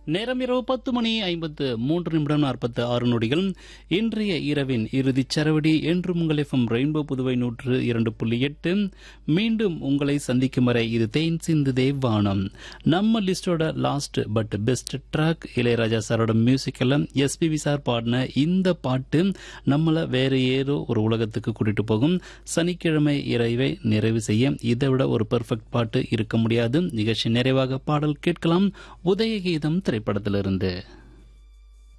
நேரம் இரவு பத்து மணி ஐம்பத்து மூன்று நிமிடம் நாற்பத்து ஆறு நொடிகள் இன்றைய இரவின் இறுதிச் சரவடி என்றும் உங்கள் எஃப்எம் ரெயின்போ புதுவை நூற்று இரண்டு புள்ளி எட்டு மீண்டும் உங்களை சந்திக்கும் வரை இது தேன் சிந்து தேவானம் நம்ம லிஸ்டோட last but best track Ilaiyaraaja சாரோட மியூசிக்கில் எஸ்பிபி சார் பாடின இந்த பாட்டு நம்மளை வேற ஏதோ ஒரு உலகத்துக்கு கூட்டிட்டு போகும் சனிக்கிழமை இரவை நிறைவு செய்ய இதை விட ஒரு பெர்ஃபெக்ட் பாட்டு இருக்க முடியாது நிகழ்ச்சி நிறைவாக பாடல் கேட்கலாம் உதயகீதம் திரைப்படத்திலிருந்து